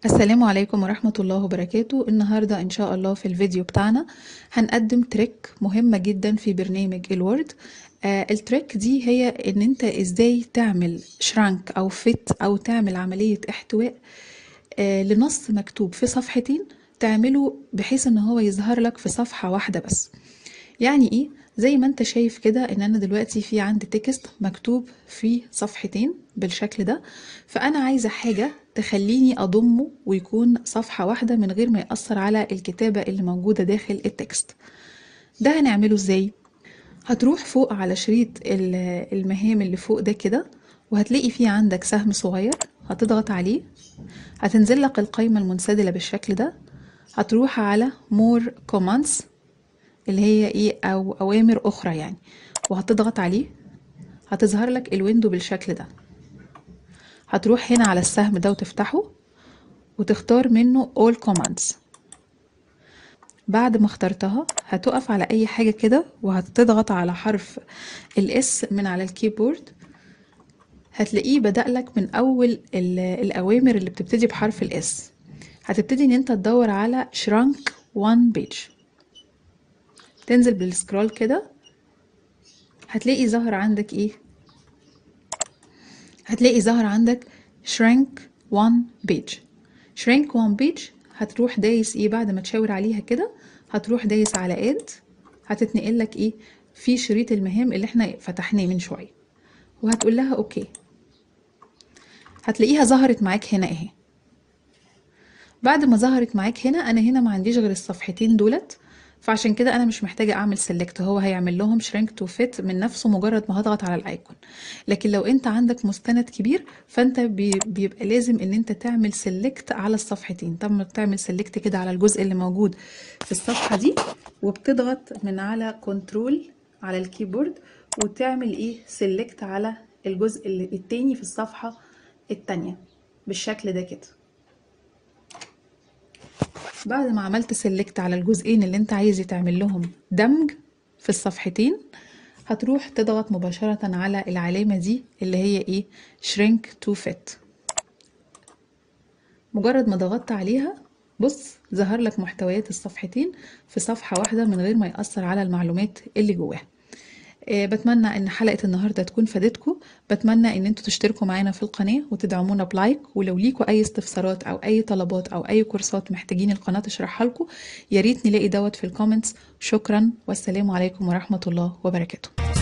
السلام عليكم ورحمة الله وبركاته النهاردة إن شاء الله في الفيديو بتاعنا هنقدم تريك مهمة جدا في برنامج الوورد آه التريك دي هي إن أنت إزاي تعمل شرانك أو فت أو تعمل عملية احتواء آه لنص مكتوب في صفحتين تعمله بحيث إن هو يظهر لك في صفحة واحدة بس يعني إيه؟ زي ما انت شايف كده ان انا دلوقتي في عندي تكست مكتوب في صفحتين بالشكل ده فانا عايزة حاجة تخليني اضمه ويكون صفحة واحدة من غير ما يأثر على الكتابة اللي موجودة داخل التكست ده هنعمله ازاي هتروح فوق على شريط المهام اللي فوق ده كده وهتلاقي فيه عندك سهم صغير هتضغط عليه هتنزل لك القائمة المنسدلة بالشكل ده هتروح على more commands اللي هي ايه او اوامر اخرى يعني وهتضغط عليه هتظهر لك الويندو بالشكل ده هتروح هنا على السهم ده وتفتحه وتختار منه all commands بعد ما اخترتها هتقف على اي حاجة كده وهتضغط على حرف الاس من على الكيبورد هتلاقيه بدأ لك من اول الاوامر اللي بتبتدي بحرف الاس هتبتدي ان انت تدور على shrunk one page تنزل بالسكرول كده هتلاقي ظهر عندك ايه هتلاقي ظهر عندك shrink one page shrink one page هتروح دايس ايه بعد ما تشاور عليها كده هتروح دايس على اد هتتنقل لك ايه في شريط المهام اللي احنا فتحناه من شويه وهتقول لها اوكي هتلاقيها ظهرت معاك هنا اهي بعد ما ظهرت معاك هنا انا هنا ما عنديش غير الصفحتين دولت فعشان كده انا مش محتاجه اعمل سيلكت هو هيعمل لهم شرينك تو فيت من نفسه مجرد ما هضغط على الايكون لكن لو انت عندك مستند كبير فانت بيبقى لازم ان انت تعمل سيلكت على الصفحتين طب تعمل سيلكت كده على الجزء اللي موجود في الصفحه دي وبتضغط من على كنترول على الكيبورد وتعمل ايه سيلكت على الجزء اللي التاني في الصفحه التانية بالشكل ده كده بعد ما عملت سيلكت على الجزئين اللي انت عايز تعمل لهم دمج في الصفحتين هتروح تضغط مباشرة على العلامة دي اللي هي ايه shrink to fit مجرد ما ضغطت عليها بص ظهر لك محتويات الصفحتين في صفحة واحدة من غير ما يأثر على المعلومات اللي جواها بتمنى ان حلقة النهاردة تكون فادتكم بتمنى ان انتوا تشتركوا معانا في القناة وتدعمونا بلايك ولو ليكوا اي استفسارات او اي طلبات او اي كورسات محتاجين القناة تشرحها لكم يا ريت نلاقي دوت في الكومنتس شكرا والسلام عليكم ورحمة الله وبركاته